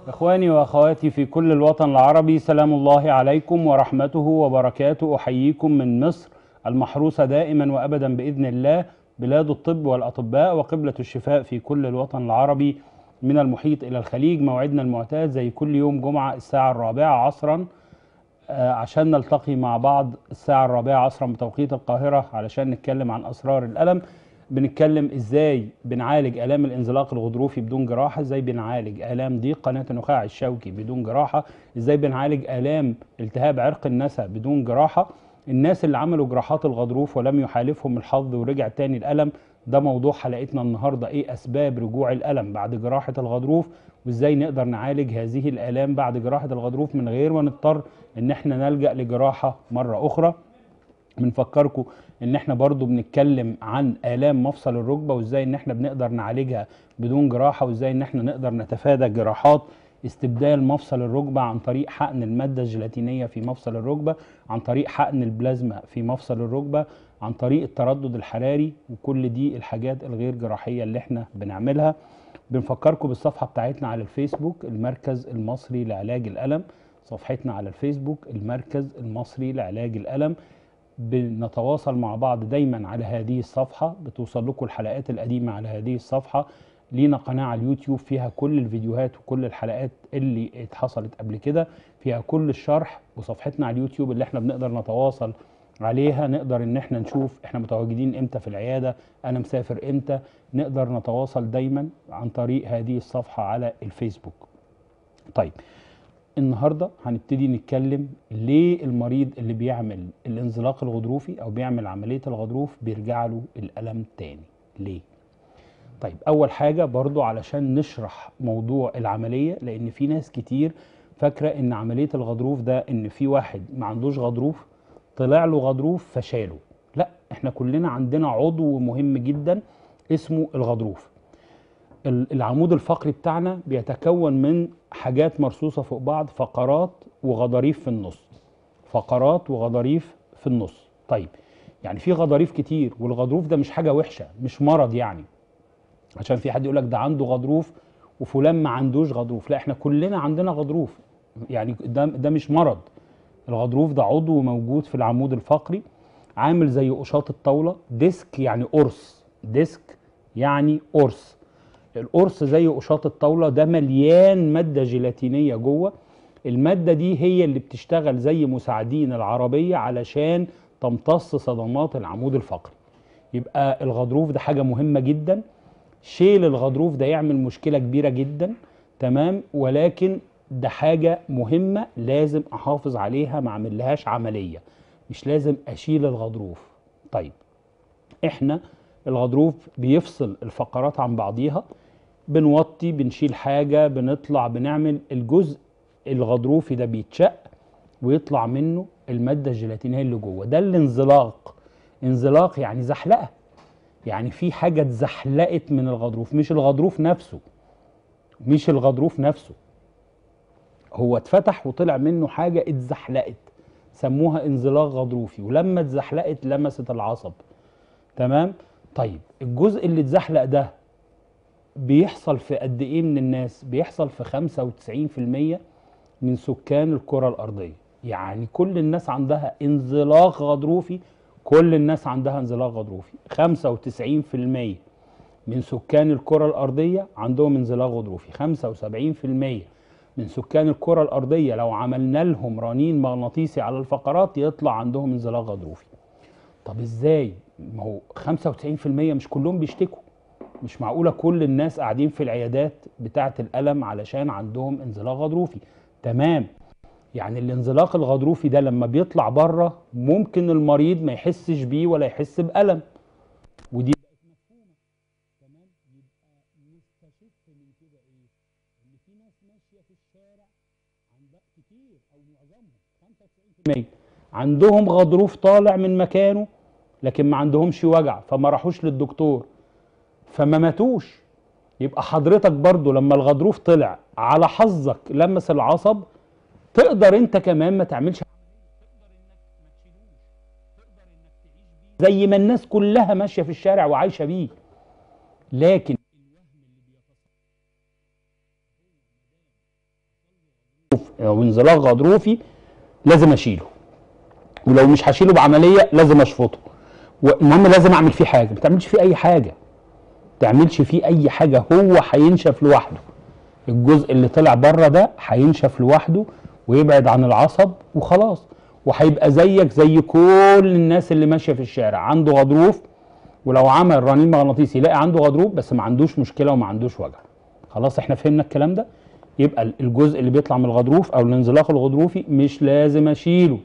إخواني وأخواتي في كل الوطن العربي سلام الله عليكم ورحمته وبركاته أحييكم من مصر المحروسة دائما وأبدا بإذن الله بلاد الطب والأطباء وقبلة الشفاء في كل الوطن العربي من المحيط إلى الخليج موعدنا المعتاد زي كل يوم جمعة الساعة الرابعة عصرا آه، عشان نلتقي مع بعض الساعة الرابعة عصرا بتوقيت القاهرة علشان نتكلم عن أسرار الألم بنتكلم ازاي بنعالج الام الانزلاق الغضروفي بدون جراحه ازاي بنعالج الام ضيق قناه النخاع الشوكي بدون جراحه ازاي بنعالج الام التهاب عرق النسا بدون جراحه الناس اللي عملوا جراحات الغضروف ولم يحالفهم الحظ ورجع تاني الالم ده موضوع حلقتنا النهارده ايه اسباب رجوع الالم بعد جراحه الغضروف وازاي نقدر نعالج هذه الالام بعد جراحه الغضروف من غير ما نضطر ان احنا نلجا لجراحه مره اخرى بنفكركم ان احنا برضو بنتكلم عن الام مفصل الركبه وازاي ان احنا بنقدر نعالجها بدون جراحه وازاي ان احنا نقدر نتفادى جراحات استبدال مفصل الركبه عن طريق حقن الماده الجيلاتينيه في مفصل الركبه عن طريق حقن البلازما في مفصل الركبه عن طريق التردد الحراري وكل دي الحاجات الغير جراحيه اللي احنا بنعملها بنفكركم بالصفحه بتاعتنا على الفيسبوك المركز المصري لعلاج الالم صفحتنا على الفيسبوك المركز المصري لعلاج الالم بنتواصل مع بعض دايما على هذه الصفحة بتوصل لكم الحلقات القديمة على هذه الصفحة لينا قناة على اليوتيوب فيها كل الفيديوهات وكل الحلقات اللي اتحصلت قبل كده فيها كل الشرح وصفحتنا على اليوتيوب اللي احنا بنقدر نتواصل عليها نقدر ان احنا نشوف احنا متواجدين امتى في العيادة انا مسافر امتى نقدر نتواصل دايما عن طريق هذه الصفحة على الفيسبوك طيب النهارده هنبتدي نتكلم ليه المريض اللي بيعمل الانزلاق الغضروفي او بيعمل عمليه الغضروف بيرجع له الالم تاني ليه طيب اول حاجه برضو علشان نشرح موضوع العمليه لان في ناس كتير فاكره ان عمليه الغضروف ده ان في واحد ما عندوش غضروف طلع له غضروف فشاله لا احنا كلنا عندنا عضو مهم جدا اسمه الغضروف العمود الفقري بتاعنا بيتكون من حاجات مرصوصه فوق بعض فقرات وغضاريف في النص فقرات وغضاريف في النص طيب يعني في غضاريف كتير والغضروف ده مش حاجه وحشه مش مرض يعني عشان في حد يقول لك ده عنده غضروف وفلان ما عندوش غضروف لا احنا كلنا عندنا غضروف يعني ده ده مش مرض الغضروف ده عضو موجود في العمود الفقري عامل زي قشاط الطاوله ديسك يعني قرص ديسك يعني قرص القرص زي قشاط الطاوله ده مليان ماده جيلاتينيه جوه الماده دي هي اللي بتشتغل زي مساعدين العربيه علشان تمتص صدمات العمود الفقري يبقى الغضروف ده حاجه مهمه جدا شيل الغضروف ده يعمل مشكله كبيره جدا تمام ولكن ده حاجه مهمه لازم احافظ عليها ما اعملهاش عمليه مش لازم اشيل الغضروف طيب احنا الغضروف بيفصل الفقرات عن بعضيها بنوطي بنشيل حاجه بنطلع بنعمل الجزء الغضروفي ده بيتشق ويطلع منه الماده الجيلاتينيه اللي جوه ده الانزلاق انزلاق يعني زحلقه يعني في حاجه اتزحلقت من الغضروف مش الغضروف نفسه مش الغضروف نفسه هو اتفتح وطلع منه حاجه اتزحلقت سموها انزلاق غضروفي ولما اتزحلقت لمست العصب تمام طيب الجزء اللي اتزحلق ده بيحصل في قد ايه من الناس بيحصل في 95% من سكان الكرة الأرضية يعني كل الناس عندها انزلاق غضروفي كل الناس عندها انزلاق غضروفي 95% من سكان الكرة الأرضية عندهم انزلاق غضروفي 75% من سكان الكرة الأرضية لو عملنا لهم رنين مغناطيسي على الفقرات يطلع عندهم انزلاق غضروفي طب ازاي ما هو 95% مش كلهم بيشتكوا مش معقولة كل الناس قاعدين في العيادات بتاعة الألم علشان عندهم انزلاق غضروفي تمام يعني الانزلاق الغضروفي ده لما بيطلع بره ممكن المريض ما يحسش بيه ولا يحس بألم ودي بقت مفهومة تمام يبقى نستشف من كده ايه ان في ناس ماشية في الشارع عندها كتير او معظمهم 95% عندهم غضروف طالع من مكانه لكن ما عندهمش وجع فما راحوش للدكتور فما ماتوش يبقى حضرتك برضو لما الغضروف طلع على حظك لمس العصب تقدر انت كمان ما تعملش زي ما الناس كلها ماشيه في الشارع وعايشه بيه لكن او انزلاق غضروفي لازم اشيله ولو مش هشيله بعمليه لازم اشفطه المهم لازم اعمل فيه حاجه ما تعملش فيه اي حاجه ما تعملش فيه اي حاجه هو هينشف لوحده الجزء اللي طلع بره ده هينشف لوحده ويبعد عن العصب وخلاص وهيبقى زيك زي كل الناس اللي ماشيه في الشارع عنده غضروف ولو عمل رنين مغناطيسي يلاقي عنده غضروف بس ما عندوش مشكله وما عندوش وجع خلاص احنا فهمنا الكلام ده يبقى الجزء اللي بيطلع من الغضروف او الانزلاق الغضروفي مش لازم اشيله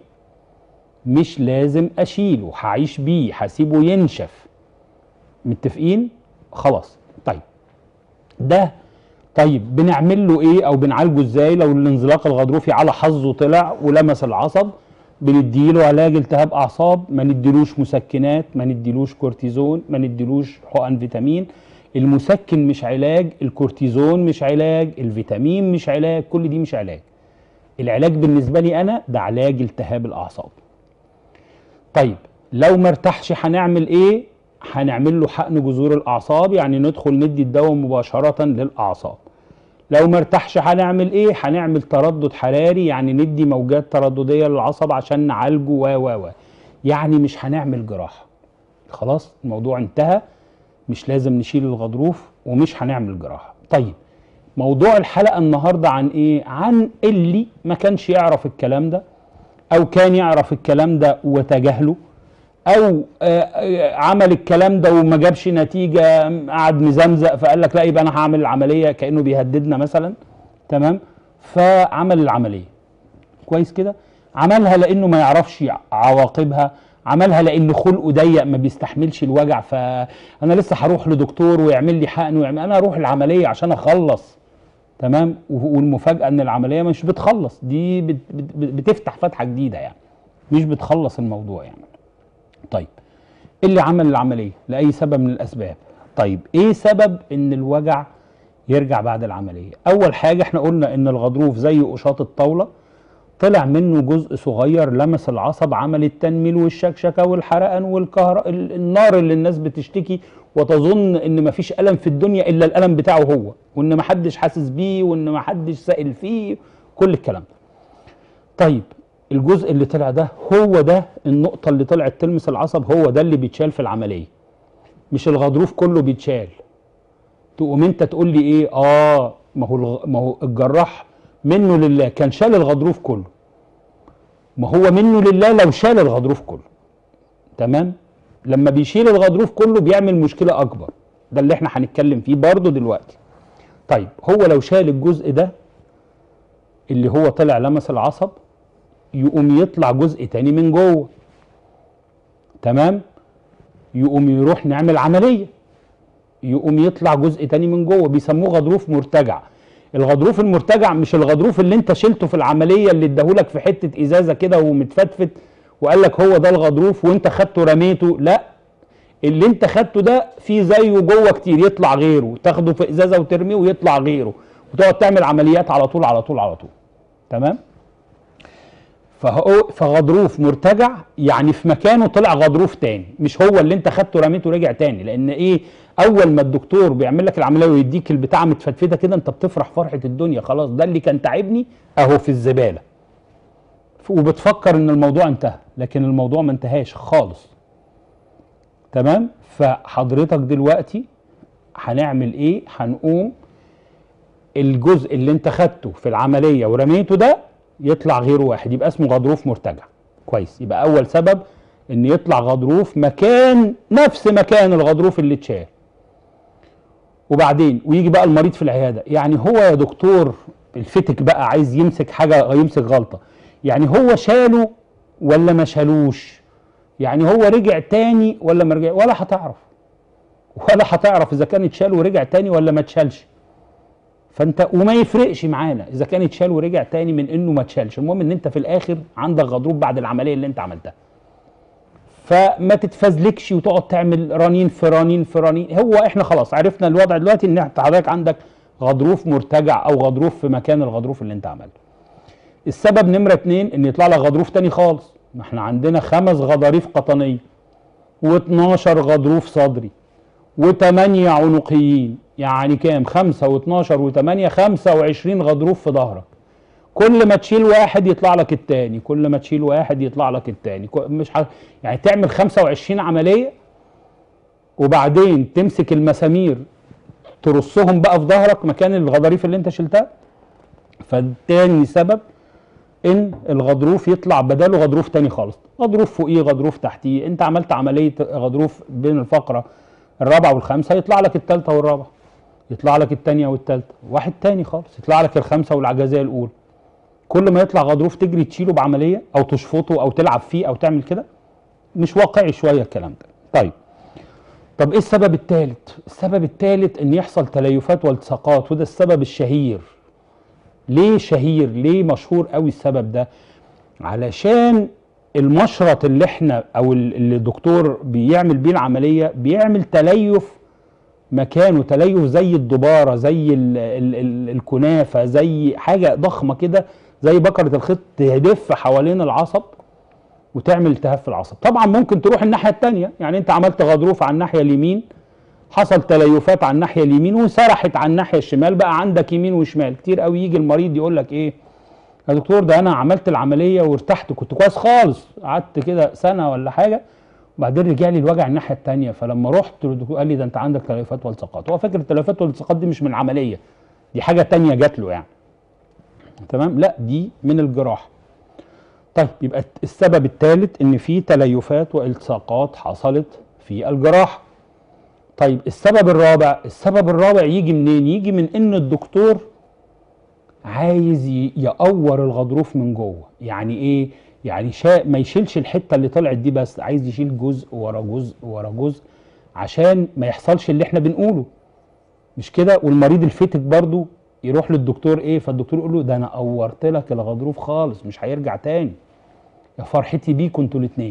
مش لازم اشيله هعيش بيه هسيبه ينشف متفقين خلاص طيب ده طيب بنعمل له ايه او بنعالجه ازاي لو الانزلاق الغضروفي على حظه طلع ولمس العصب بنديله علاج التهاب اعصاب ما نديلوش مسكنات ما نديلوش كورتيزون ما نديلوش حقن فيتامين المسكن مش علاج الكورتيزون مش علاج الفيتامين مش علاج كل دي مش علاج العلاج بالنسبه لي انا ده علاج التهاب الاعصاب طيب لو ما ارتاحش هنعمل ايه هنعمل له حقن جذور الاعصاب يعني ندخل ندي الدواء مباشره للاعصاب لو ما ارتاحش هنعمل ايه هنعمل تردد حراري يعني ندي موجات تردديه للعصب عشان نعالجه و و و يعني مش هنعمل جراحه خلاص الموضوع انتهى مش لازم نشيل الغضروف ومش هنعمل جراحه طيب موضوع الحلقه النهارده عن ايه عن اللي ما كانش يعرف الكلام ده او كان يعرف الكلام ده وتجاهله او عمل الكلام ده وما جابش نتيجه قعد مزمزق فقال لك لا يبقى انا هعمل العمليه كانه بيهددنا مثلا تمام فعمل العمليه كويس كده عملها لانه ما يعرفش عواقبها عملها لان خلقه ضيق ما بيستحملش الوجع فانا لسه هروح لدكتور ويعمل لي حقن ويعمل انا اروح العمليه عشان اخلص تمام والمفاجاه ان العمليه مش بتخلص دي بت بت بتفتح فتحه جديده يعني مش بتخلص الموضوع يعني طيب اللي عمل العمليه لاي سبب من الاسباب طيب ايه سبب ان الوجع يرجع بعد العمليه اول حاجه احنا قلنا ان الغضروف زي قشاط الطاوله طلع منه جزء صغير لمس العصب عمل التنميل والشكشكه والحرقان والكهرباء النار اللي الناس بتشتكي وتظن ان مفيش الم في الدنيا الا الالم بتاعه هو وان محدش حاسس بيه وان محدش سائل فيه كل الكلام ده طيب الجزء اللي طلع ده هو ده النقطة اللي طلعت تلمس العصب هو ده اللي بيتشال في العملية مش الغضروف كله بيتشال تقوم انت تقول لي ايه اه ما هو ما هو الجراح منه لله كان شال الغضروف كله ما هو منه لله لو شال الغضروف كله تمام لما بيشيل الغضروف كله بيعمل مشكلة اكبر ده اللي احنا هنتكلم فيه برضه دلوقتي طيب هو لو شال الجزء ده اللي هو طلع لمس العصب يقوم يطلع جزء تاني من جوه تمام يقوم يروح نعمل عمليه يقوم يطلع جزء تاني من جوه بيسموه غضروف مرتجع الغضروف المرتجع مش الغضروف اللي انت شلته في العمليه اللي اداهولك في حته ازازه كده ومتفتفت وقال لك هو ده الغضروف وانت خدته رميته لا اللي انت خدته ده فيه زيه جوه كتير يطلع غيره تاخده في ازازه وترميه ويطلع غيره وتقعد تعمل عمليات على طول على طول على طول تمام فهو فغضروف مرتجع يعني في مكانه طلع غضروف تاني مش هو اللي انت خدته رميته رجع تاني لان ايه اول ما الدكتور بيعمل لك العمليه ويديك البتاع متفتفته كده انت بتفرح فرحه الدنيا خلاص ده اللي كان تعبني اهو في الزباله وبتفكر ان الموضوع انتهى لكن الموضوع ما انتهاش خالص تمام فحضرتك دلوقتي هنعمل ايه هنقوم الجزء اللي انت خدته في العمليه ورميته ده يطلع غيره واحد يبقى اسمه غضروف مرتجع كويس يبقى اول سبب ان يطلع غضروف مكان نفس مكان الغضروف اللي اتشال وبعدين ويجي بقى المريض في العياده يعني هو يا دكتور الفتك بقى عايز يمسك حاجه يمسك غلطه يعني هو شاله ولا ما شالوش يعني هو رجع تاني ولا ما رجع ولا هتعرف ولا هتعرف اذا كان اتشال ورجع تاني ولا ما اتشالش فانت وما يفرقش معانا اذا كان اتشال ورجع تاني من انه ما اتشالش المهم ان انت في الاخر عندك غضروف بعد العمليه اللي انت عملتها فما تتفزلكش وتقعد تعمل رنين في رنين في رنين هو احنا خلاص عرفنا الوضع دلوقتي ان انت حضرتك عندك غضروف مرتجع او غضروف في مكان الغضروف اللي انت عملته السبب نمره اتنين ان يطلع لك غضروف تاني خالص ما احنا عندنا خمس غضاريف قطنيه و12 غضروف صدري وثمانية عنقيين يعني كام خمسة و12 و8 25 غضروف في ظهرك كل ما تشيل واحد يطلع لك التاني كل ما تشيل واحد يطلع لك التاني كو- مش ح... يعني تعمل 25 عمليه وبعدين تمسك المسامير ترصهم بقى في ظهرك مكان الغضاريف اللي انت شلتها فالتاني سبب ان الغضروف يطلع بداله غضروف تاني خالص غضروف فوقيه غضروف تحتيه انت عملت عمليه غضروف بين الفقره الرابعه والخامسه يطلع لك الثالثه والرابعه يطلع لك الثانيه والثالثه واحد تاني خالص يطلع لك الخامسه والعجزيه الاولى كل ما يطلع غضروف تجري تشيله بعمليه او تشفطه او تلعب فيه او تعمل كده مش واقعي شويه الكلام ده طيب طب ايه السبب الثالث السبب الثالث ان يحصل تليفات والتصاقات وده السبب الشهير ليه شهير ليه مشهور قوي السبب ده علشان المشرط اللي احنا او ال- اللي الدكتور بيعمل بيه العمليه بيعمل تليف مكانه تليف زي الدباره زي ال ال ال الكنافه زي حاجه ضخمه كده زي بكره الخيط تهدف حوالين العصب وتعمل التهاب في العصب طبعا ممكن تروح الناحيه الثانيه يعني انت عملت غضروف على الناحيه اليمين حصل تليفات على الناحيه اليمين وسرحت على الناحيه الشمال بقى عندك يمين وشمال كتير قوي يجي المريض يقول لك ايه يا دكتور ده انا عملت العمليه وارتحت كنت كويس خالص قعدت كده سنه ولا حاجه وبعدين رجع لي الوجع الناحيه الثانيه فلما رحت للدكتور قال لي ده انت عندك تليفات والتصاقات هو فاكر التليفات والتصاقات دي مش من العمليه دي حاجه تانية جات له يعني تمام لا دي من الجراحه طيب يبقى السبب الثالث ان في تليفات والتصاقات حصلت في الجراحه طيب السبب الرابع السبب الرابع يجي منين يجي من ان الدكتور عايز ي- يقور الغضروف من جوه يعني ايه يعني شا ما يشيلش الحته اللي طلعت دي بس عايز يشيل جزء ورا جزء ورا جزء عشان ما يحصلش اللي احنا بنقوله مش كده والمريض الفتك برضو يروح للدكتور ايه فالدكتور يقول له ده انا قورت لك الغضروف خالص مش هيرجع تاني يا فرحتي بيكوا انتوا الاتنين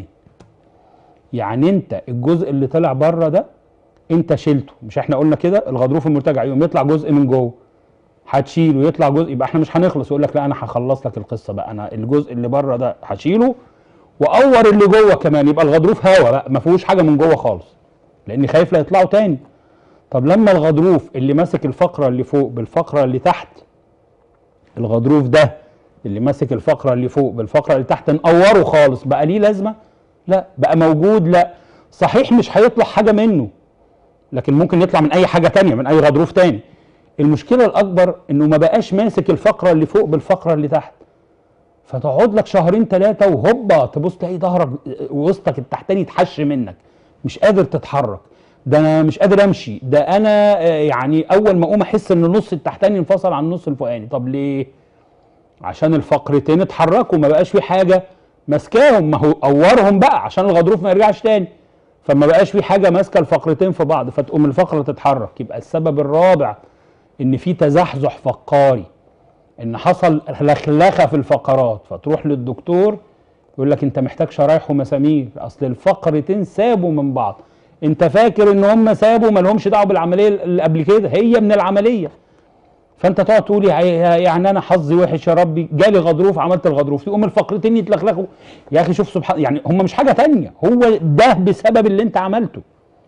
يعني انت الجزء اللي طلع بره ده انت شلته مش احنا قلنا كده الغضروف المرتجع يقوم يطلع جزء من جوه هتشيله يطلع جزء يبقى احنا مش هنخلص يقول لك لا انا هخلص لك القصه بقى انا الجزء اللي بره ده هشيله واور اللي جوه كمان يبقى الغضروف هوا بقى ما فيهوش حاجه من جوه خالص لاني خايف لا يطلعوا تاني طب لما الغضروف اللي ماسك الفقره اللي فوق بالفقره اللي تحت الغضروف ده اللي ماسك الفقره اللي فوق بالفقره اللي تحت نقوره خالص بقى ليه لازمه لا بقى موجود لا صحيح مش هيطلع حاجه منه لكن ممكن يطلع من اي حاجه تانية من اي غضروف تاني المشكله الاكبر انه ما بقاش ماسك الفقره اللي فوق بالفقره اللي تحت فتقعد لك شهرين ثلاثه وهوبا تبص تلاقي ظهرك وسطك التحتاني يتحش منك مش قادر تتحرك ده انا مش قادر امشي ده انا آه، يعني اول ما اقوم احس ان النص التحتاني انفصل عن النص الفوقاني طب ليه عشان الفقرتين اتحركوا ما بقاش في حاجه ماسكاهم ما هو قورهم بقى عشان الغضروف ما يرجعش تاني فما بقاش في حاجه ماسكه الفقرتين في بعض فتقوم الفقره تتحرك يبقى السبب الرابع ان في تزحزح فقاري ان حصل لخلخه في الفقرات فتروح للدكتور يقول لك انت محتاج شرايح ومسامير اصل الفقرتين سابوا من بعض انت فاكر ان هم سابوا ما لهمش دعوه بالعمليه اللي قبل كده هي من العمليه فانت تقعد تقول يا- يا- يعني انا حظي وحش يا ربي جالي غضروف عملت الغضروف يقوم الفقرتين يتلخلخوا يا اخي شوف سبحان يعني هم مش حاجه تانية هو ده بسبب اللي انت عملته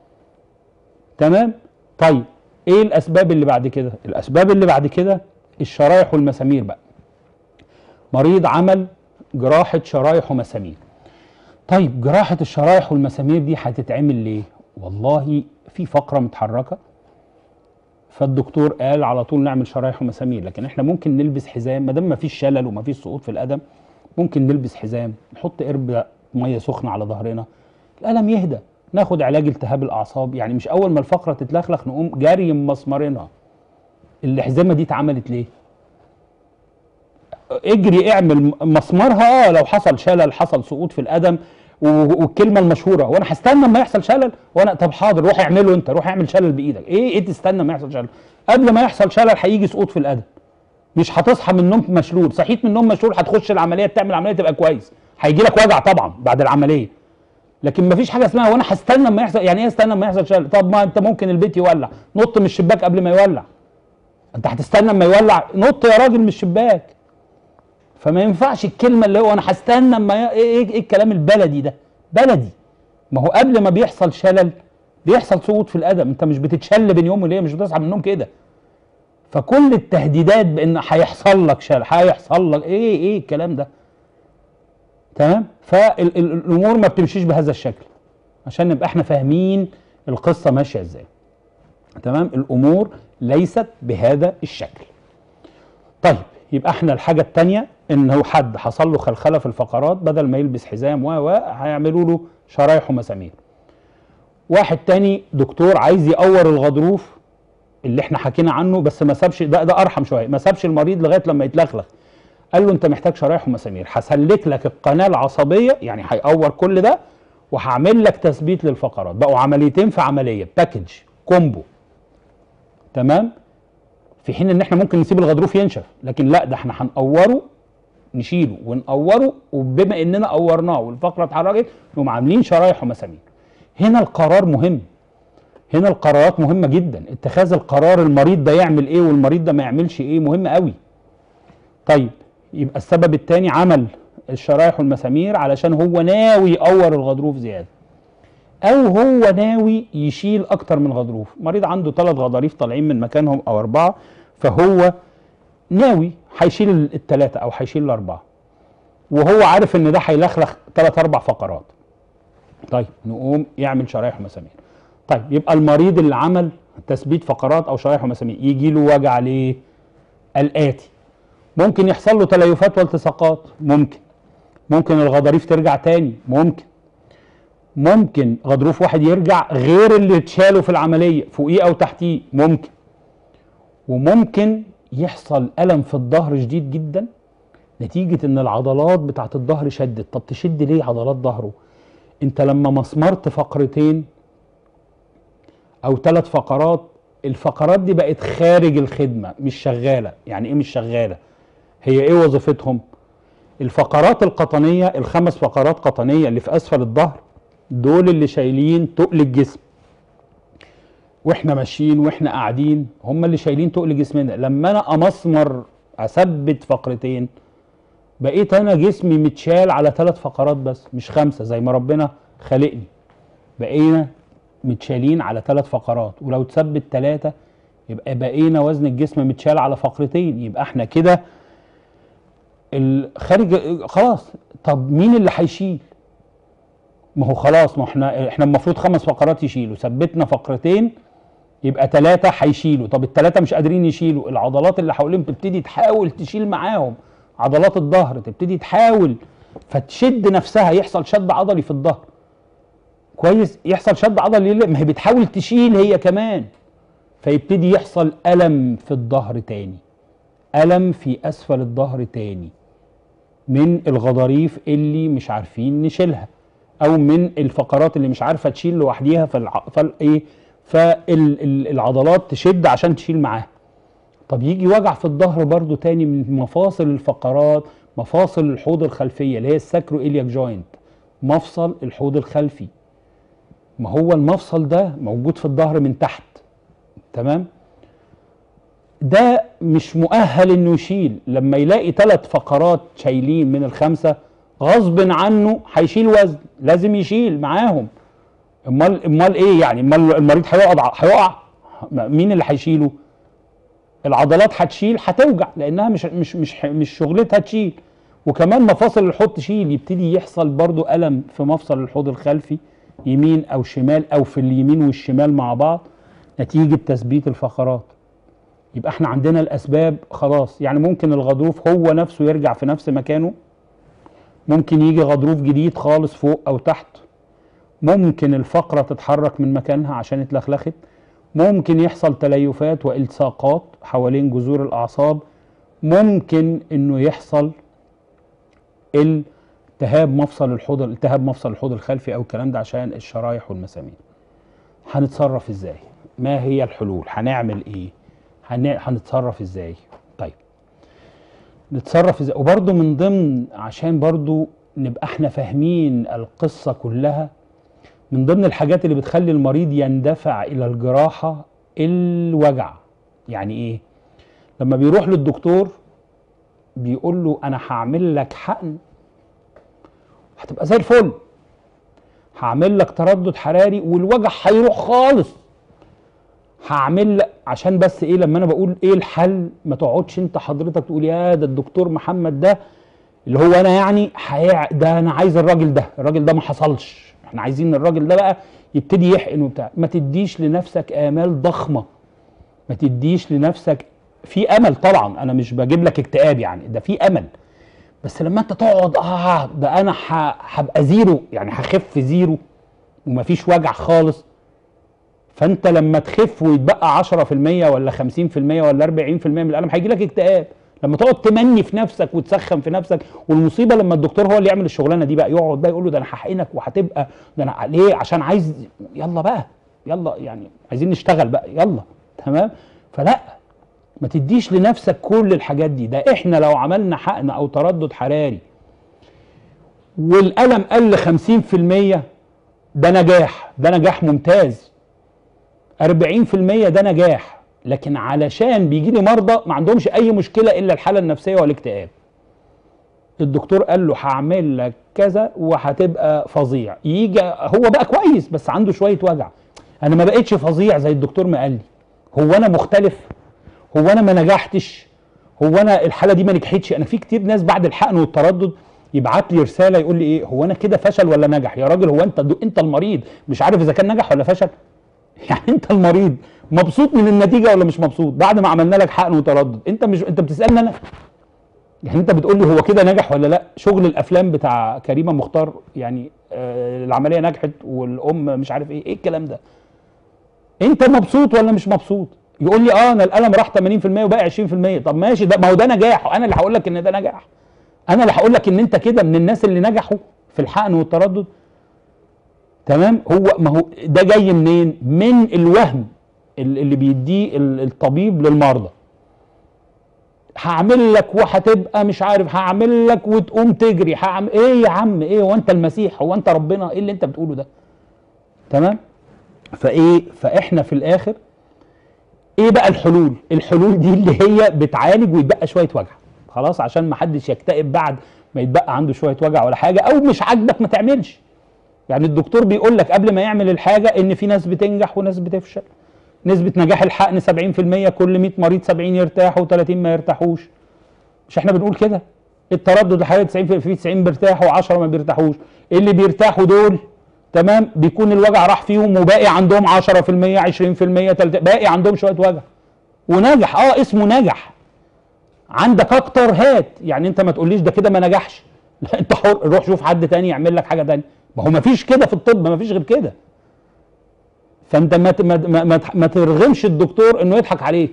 تمام طيب ايه الاسباب اللي بعد كده الاسباب اللي بعد كده الشرايح والمسامير بقى مريض عمل جراحه شرايح ومسامير طيب جراحه الشرايح والمسامير دي هتتعمل ليه والله في فقره متحركه فالدكتور قال على طول نعمل شرايح ومسامير لكن احنا ممكن نلبس حزام ما دام ما فيش شلل وما فيش سقوط في القدم ممكن نلبس حزام نحط قرب ميه سخنه على ظهرنا الالم يهدى ناخد علاج التهاب الاعصاب يعني مش اول ما الفقره تتلخلخ نقوم جاري مسمرينها الحزامه دي اتعملت ليه اجري اعمل مسمارها اه لو حصل شلل حصل سقوط في القدم و- والكلمه المشهوره وانا هستنى اما يحصل شلل وانا طب حاضر روح اعمله انت روح اعمل شلل بايدك ايه ايه تستنى ما يحصل شلل قبل ما يحصل شلل هيجي سقوط في القدم مش هتصحى من النوم مشلول صحيت من النوم مشلول هتخش العمليه تعمل العمليه تبقى كويس هيجي لك وجع طبعا بعد العمليه لكن مفيش حاجه اسمها وانا هستنى اما يحصل يعني ايه استنى اما يحصل شلل طب ما انت ممكن البيت يولع نط من الشباك قبل ما يولع انت هتستنى اما يولع نط يا راجل من الشباك فما ينفعش الكلمه اللي هو انا هستنى اما ي... ايه, إيه, ايه الكلام البلدي ده بلدي ما هو قبل ما بيحصل شلل بيحصل سقوط في القدم انت مش بتتشل بين يوم وليله مش بتصحى من النوم كده فكل التهديدات بان هيحصل لك شلل هيحصل لك ايه ايه الكلام ده تمام فالامور ما بتمشيش بهذا الشكل عشان نبقى احنا فاهمين القصه ماشيه ازاي تمام الامور ليست بهذا الشكل طيب يبقى احنا الحاجه الثانيه ان هو حد حصل له خلخله في الفقرات بدل ما يلبس حزام و و هيعملوا له شرايح ومسامير واحد تاني دكتور عايز يقور الغضروف اللي احنا حكينا عنه بس ما سابش ده ده ارحم شويه ما سابش المريض لغايه لما يتلخلخ قال له انت محتاج شرايح ومسامير هسلك لك القناه العصبيه يعني هيقور كل ده وهعمل لك تثبيت للفقرات بقوا عمليتين في عمليه باكج كومبو تمام في حين ان احنا ممكن نسيب الغضروف ينشف لكن لا ده احنا هنقوره نشيله ونقوره وبما اننا قورناه والفقره اتحركت نقوم عاملين شرايح ومسامير هنا القرار مهم هنا القرارات مهمه جدا اتخاذ القرار المريض ده يعمل ايه والمريض ده ما يعملش ايه مهم قوي طيب يبقى السبب الثاني عمل الشرايح والمسامير علشان هو ناوي يقور الغضروف زياده او هو ناوي يشيل اكتر من غضروف مريض عنده ثلاث غضاريف طالعين من مكانهم او اربعه فهو ناوي هيشيل الثلاثه او هيشيل الاربعه وهو عارف ان ده هيلخلخ ثلاث اربع فقرات طيب نقوم يعمل شرايح ومسامير طيب يبقى المريض اللي عمل تثبيت فقرات او شرايح ومسامير يجي له وجع ليه الاتي ممكن يحصل له تليفات والتصاقات ممكن ممكن الغضاريف ترجع تاني ممكن ممكن غضروف واحد يرجع غير اللي اتشاله في العمليه فوقيه او تحتيه ممكن وممكن يحصل الم في الظهر شديد جدا نتيجه ان العضلات بتاعت الظهر شدت طب تشد ليه عضلات ظهره انت لما مسمرت فقرتين او ثلاث فقرات الفقرات دي بقت خارج الخدمه مش شغاله يعني ايه مش شغاله هي ايه وظيفتهم الفقرات القطنيه الخمس فقرات قطنيه اللي في اسفل الظهر دول اللي شايلين تقل الجسم واحنا ماشيين واحنا قاعدين هم اللي شايلين تقل جسمنا لما انا امسمر اثبت فقرتين بقيت انا جسمي متشال على ثلاث فقرات بس مش خمسه زي ما ربنا خلقني بقينا متشالين على ثلاث فقرات ولو تثبت ثلاثه يبقى بقينا وزن الجسم متشال على فقرتين يبقى احنا كده الخارج خلاص طب مين اللي هيشيل ما هو خلاص ما احنا احنا المفروض خمس فقرات يشيلوا ثبتنا فقرتين يبقى ثلاثة هيشيلوا طب الثلاثة مش قادرين يشيلوا العضلات اللي حواليهم تبتدي تحاول تشيل معاهم عضلات الظهر تبتدي تحاول فتشد نفسها يحصل شد عضلي في الظهر كويس يحصل شد عضلي ليه ما هي بتحاول تشيل هي كمان فيبتدي يحصل ألم في الظهر تاني ألم في أسفل الظهر تاني من الغضاريف اللي مش عارفين نشيلها او من الفقرات اللي مش عارفه تشيل لوحديها فالع... فال ايه فالعضلات تشد عشان تشيل معاها طب يجي وجع في الظهر برضو تاني من مفاصل الفقرات مفاصل الحوض الخلفيه اللي هي الساكرو إلياك جوينت مفصل الحوض الخلفي ما هو المفصل ده موجود في الظهر من تحت تمام ده مش مؤهل انه يشيل لما يلاقي ثلاث فقرات شايلين من الخمسه غصب عنه هيشيل وزن لازم يشيل معاهم امال امال ايه يعني امال المريض هيقعد هيقع مين اللي هيشيله العضلات هتشيل هتوجع لانها مش مش مش مش شغلتها تشيل وكمان مفاصل الحوض تشيل يبتدي يحصل برضو الم في مفصل الحوض الخلفي يمين او شمال او في اليمين والشمال مع بعض نتيجه تثبيت الفقرات يبقى احنا عندنا الاسباب خلاص يعني ممكن الغضروف هو نفسه يرجع في نفس مكانه ممكن يجي غضروف جديد خالص فوق او تحت ممكن الفقرة تتحرك من مكانها عشان اتلخلخت ممكن يحصل تليفات والتصاقات حوالين جذور الاعصاب ممكن انه يحصل التهاب مفصل الحوض التهاب مفصل الحوض الخلفي او الكلام ده عشان الشرايح والمسامير هنتصرف ازاي ما هي الحلول هنعمل ايه هنتصرف ازاي طيب نتصرف ازاي وبرده من ضمن عشان برده نبقى احنا فاهمين القصة كلها من ضمن الحاجات اللي بتخلي المريض يندفع الى الجراحة الوجع يعني ايه لما بيروح للدكتور بيقول له انا هعمل لك حقن هتبقى زي الفل هعمل لك تردد حراري والوجع هيروح خالص هعمل لك- عشان بس ايه لما انا بقول ايه الحل ما تقعدش انت حضرتك تقول يا ده الدكتور محمد ده اللي هو انا يعني حياة ده انا عايز الراجل ده الراجل ده ما حصلش احنا عايزين الراجل ده بقى يبتدي يحقن وبتاع ما تديش لنفسك امال ضخمه ما تديش لنفسك في امل طبعا انا مش بجيب لك اكتئاب يعني ده في امل بس لما انت تقعد اه ده انا ح- هبقى زيرو يعني هخف زيرو ومفيش وجع خالص فانت لما تخف ويتبقى 10% ولا 50% ولا 40% من الالم هيجي لك اكتئاب لما تقعد تمني في نفسك وتسخن في نفسك والمصيبه لما الدكتور هو اللي يعمل الشغلانه دي بقى يقعد بقى يقول له ده انا هحقنك وهتبقى ده انا ليه عشان عايز يلا بقى يلا يعني عايزين نشتغل بقى يلا تمام فلا ما تديش لنفسك كل الحاجات دي ده احنا لو عملنا حقن او تردد حراري والالم قل 50% ده نجاح ده نجاح ممتاز 40% ده نجاح لكن علشان بيجي لي مرضى ما عندهمش اي مشكله الا الحاله النفسيه والاكتئاب الدكتور قال له هعمل لك كذا وهتبقى فظيع يجي هو بقى كويس بس عنده شويه وجع انا ما بقتش فظيع زي الدكتور ما قال لي هو انا مختلف هو انا ما نجحتش هو انا الحاله دي ما نجحتش انا في كتير ناس بعد الحقن والتردد يبعت لي رساله يقول لي ايه هو انا كده فشل ولا نجح يا راجل هو انت انت المريض مش عارف اذا كان نجح ولا فشل يعني انت المريض مبسوط من النتيجه ولا مش مبسوط بعد ما عملنا لك حقن وتردد انت مش انت بتسالني انا يعني انت بتقول لي هو كده نجح ولا لا شغل الافلام بتاع كريمه مختار يعني آه العمليه نجحت والام مش عارف ايه ايه الكلام ده انت مبسوط ولا مش مبسوط يقول لي اه انا الالم راح 80% وباقي 20% طب ماشي ده ما هو ده نجاح انا اللي هقول لك ان ده نجاح انا اللي هقول لك ان انت كده من الناس اللي نجحوا في الحقن والتردد تمام هو ما هو ده جاي منين من الوهم اللي بيديه الطبيب للمرضى هعمل لك وهتبقى مش عارف هعمل لك وتقوم تجري هعمل ايه يا عم ايه هو انت المسيح هو انت ربنا ايه اللي انت بتقوله ده تمام فايه فاحنا في الاخر ايه بقى الحلول الحلول دي اللي هي بتعالج ويتبقى شويه وجع خلاص عشان ما حدش يكتئب بعد ما يتبقى عنده شويه وجع ولا حاجه او مش عاجبك ما تعملش يعني الدكتور بيقول لك قبل ما يعمل الحاجه ان في ناس بتنجح وناس بتفشل نسبه نجاح الحقن 70% كل 100 مريض 70 يرتاحوا و30 ما يرتاحوش مش احنا بنقول كده التردد الحراري 90 في 90 بيرتاحوا و10 ما بيرتاحوش اللي بيرتاحوا دول تمام بيكون الوجع راح فيهم وباقي عندهم 10% 20% 30 باقي عندهم شويه وجع ونجح اه اسمه نجح عندك اكتر هات يعني انت ما تقوليش ده كده ما نجحش لا انت حر روح شوف حد تاني يعمل لك حاجه تانية ما هو ما فيش كده في الطب ما فيش غير كده فانت ما ما ما, ما ترغمش الدكتور انه يضحك عليك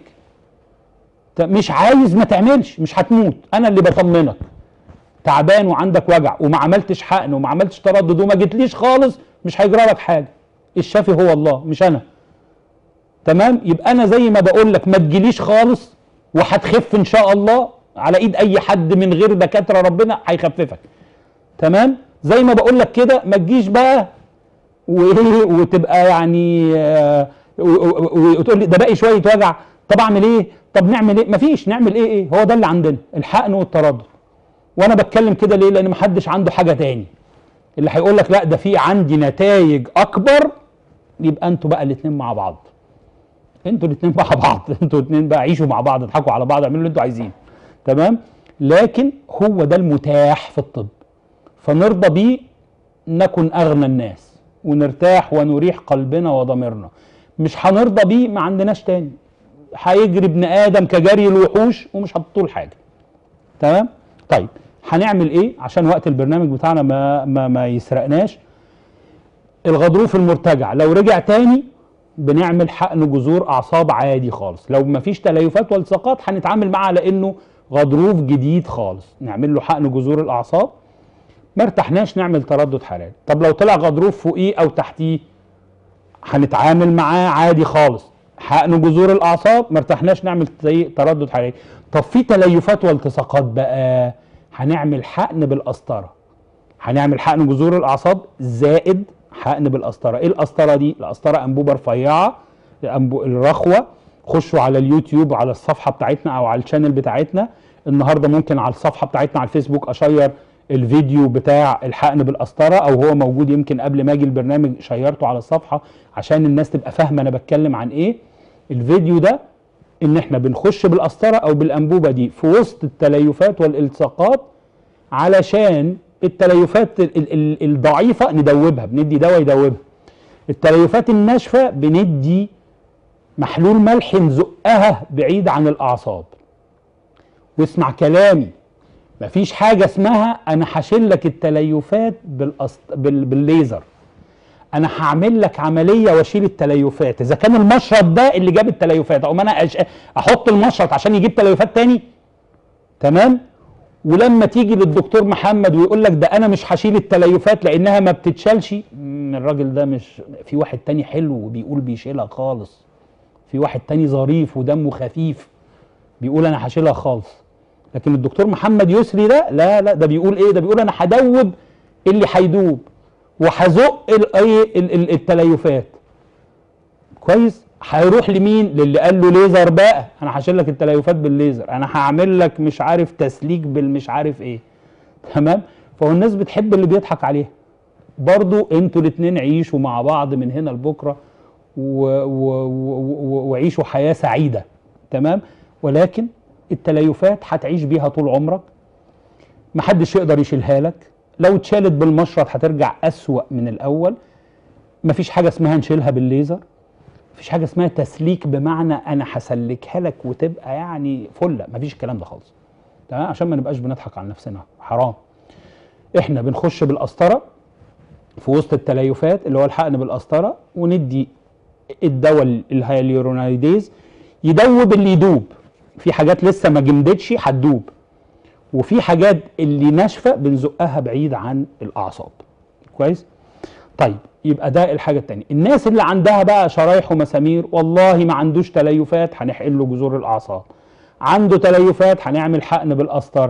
مش عايز ما تعملش مش هتموت انا اللي بطمنك تعبان وعندك وجع وما عملتش حقن وما عملتش تردد وما جيتليش خالص مش هيجرى لك حاجه الشافي هو الله مش انا تمام يبقى انا زي ما بقول لك ما تجيليش خالص وهتخف ان شاء الله على ايد اي حد من غير دكاتره ربنا هيخففك تمام زي ما بقول لك كده ما تجيش بقى وايه وتبقى يعني آه وتقول لي ده باقي شويه وجع طب اعمل ايه طب نعمل ايه مفيش نعمل ايه ايه هو ده اللي عندنا الحقن والتردد وانا بتكلم كده ليه لان محدش عنده حاجه تاني اللي هيقول لك لا ده في عندي نتائج اكبر يبقى انتوا بقى الاثنين مع بعض انتوا الاثنين مع بعض انتوا الاثنين بقى عيشوا مع بعض اضحكوا على بعض اعملوا اللي انتوا عايزينه تمام لكن هو ده المتاح في الطب فنرضى بيه نكن اغنى الناس ونرتاح ونريح قلبنا وضميرنا مش هنرضى بيه ما عندناش تاني هيجري ابن ادم كجري الوحوش ومش هتطول حاجه تمام طيب هنعمل ايه عشان وقت البرنامج بتاعنا ما ما, ما يسرقناش الغضروف المرتجع لو رجع تاني بنعمل حقن جذور اعصاب عادي خالص لو ما فيش تليفات والتصاقات هنتعامل معاه على انه غضروف جديد خالص نعمل له حقن جذور الاعصاب ما ارتحناش نعمل تردد حراري طب لو طلع غضروف فوقيه او تحتيه هنتعامل معاه عادي خالص حقن جذور الاعصاب ما ارتحناش نعمل تردد حراري طب في تليفات والتصاقات بقى هنعمل حقن بالقسطره هنعمل حقن جذور الاعصاب زائد حقن بالقسطره ايه القسطره دي القسطره انبوبه رفيعه الرخوه خشوا على اليوتيوب على الصفحه بتاعتنا او على الشانل بتاعتنا النهارده ممكن على الصفحه بتاعتنا على الفيسبوك اشير الفيديو بتاع الحقن بالقسطره او هو موجود يمكن قبل ما اجي البرنامج شيرته على الصفحه عشان الناس تبقى فاهمه انا بتكلم عن ايه الفيديو ده ان احنا بنخش بالقسطره او بالانبوبه دي في وسط التليفات والالتصاقات علشان التليفات ال- ال- الضعيفه ندوبها بندي دواء يدوبها التليفات الناشفه بندي محلول ملح نزقها بعيد عن الاعصاب واسمع كلامي مفيش حاجه اسمها انا هشيل لك التليفات بالأسط... بال... بالليزر انا هعمل لك عمليه واشيل التليفات اذا كان المشرط ده اللي جاب التليفات او ما انا أش... احط المشرط عشان يجيب تليفات تاني تمام ولما تيجي للدكتور محمد ويقول لك ده انا مش هشيل التليفات لانها ما بتتشالش مم، الراجل ده مش في واحد تاني حلو وبيقول بيشيلها خالص في واحد تاني ظريف ودمه خفيف بيقول انا هشيلها خالص لكن الدكتور محمد يسري ده لا لا ده بيقول ايه ده بيقول انا هدوب اللي هيدوب وهزق ال- ايه ال- ال- التليفات كويس هيروح لمين للي قال له ليزر بقى انا هشيل لك التليفات بالليزر انا هعمل لك مش عارف تسليك بالمش عارف ايه تمام فهو الناس بتحب اللي بيضحك عليها برضو انتوا الاتنين عيشوا مع بعض من هنا لبكره و- و- و- و- وعيشوا حياه سعيده تمام ولكن التليفات هتعيش بيها طول عمرك محدش يقدر يشيلها لك لو اتشالت بالمشرط هترجع أسوأ من الأول مفيش حاجة اسمها نشيلها بالليزر مفيش حاجة اسمها تسليك بمعنى أنا هسلكها لك وتبقى يعني فلة مفيش الكلام ده خالص تمام عشان ما نبقاش بنضحك على نفسنا حرام احنا بنخش بالقسطرة في وسط التليفات اللي هو الحقن بالقسطرة وندي الدواء الهيالورونيديز يدوب اللي يدوب في حاجات لسه ما جمدتش هتدوب وفي حاجات اللي ناشفه بنزقها بعيد عن الاعصاب كويس طيب يبقى ده الحاجه الثانيه الناس اللي عندها بقى شرايح ومسامير والله ما عندوش تليفات هنحقن له جذور الاعصاب عنده تليفات هنعمل حقن بالقسطره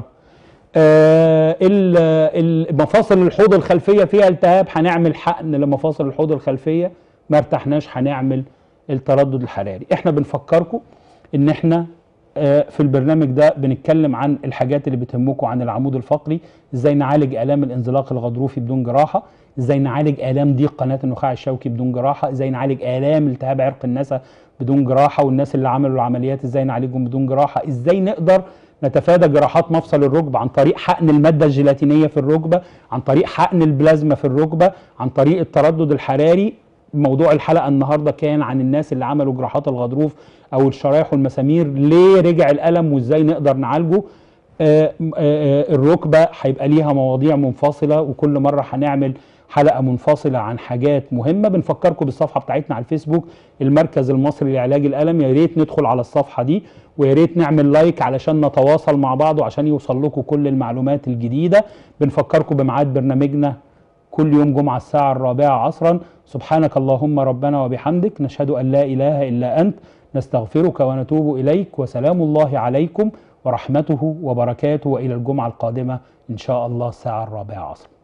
آه ال- ال- مفاصل الحوض الخلفيه فيها التهاب هنعمل حقن لمفاصل الحوض الخلفيه ما ارتحناش هنعمل التردد الحراري احنا بنفكركم ان احنا آه، في البرنامج ده بنتكلم عن الحاجات اللي بتهمكم عن العمود الفقري ازاي نعالج الام الانزلاق الغضروفي بدون جراحه ازاي نعالج الام ضيق قناه النخاع الشوكي بدون جراحه ازاي نعالج الام التهاب عرق النسا بدون جراحه والناس اللي عملوا العمليات ازاي نعالجهم بدون جراحه ازاي نقدر نتفادى جراحات مفصل الركبه عن طريق حقن الماده الجيلاتينيه في الركبه عن طريق حقن البلازما في الركبه عن طريق التردد الحراري موضوع الحلقه النهارده كان عن الناس اللي عملوا جراحات الغضروف او الشرايح والمسامير ليه رجع الالم وازاي نقدر نعالجه آه، آه، الركبه هيبقى ليها مواضيع منفصله وكل مره هنعمل حلقه منفصله عن حاجات مهمه بنفكركم بالصفحه بتاعتنا على الفيسبوك المركز المصري لعلاج الالم يا ريت ندخل على الصفحه دي ويا ريت نعمل لايك علشان نتواصل مع بعض وعشان يوصل لكم كل المعلومات الجديده بنفكركم بميعاد برنامجنا كل يوم جمعة الساعة الرابعة عصرا سبحانك اللهم ربنا وبحمدك نشهد أن لا إله إلا أنت نستغفرك ونتوب إليك وسلام الله عليكم ورحمته وبركاته وإلى الجمعة القادمة إن شاء الله الساعة الرابعة عصرا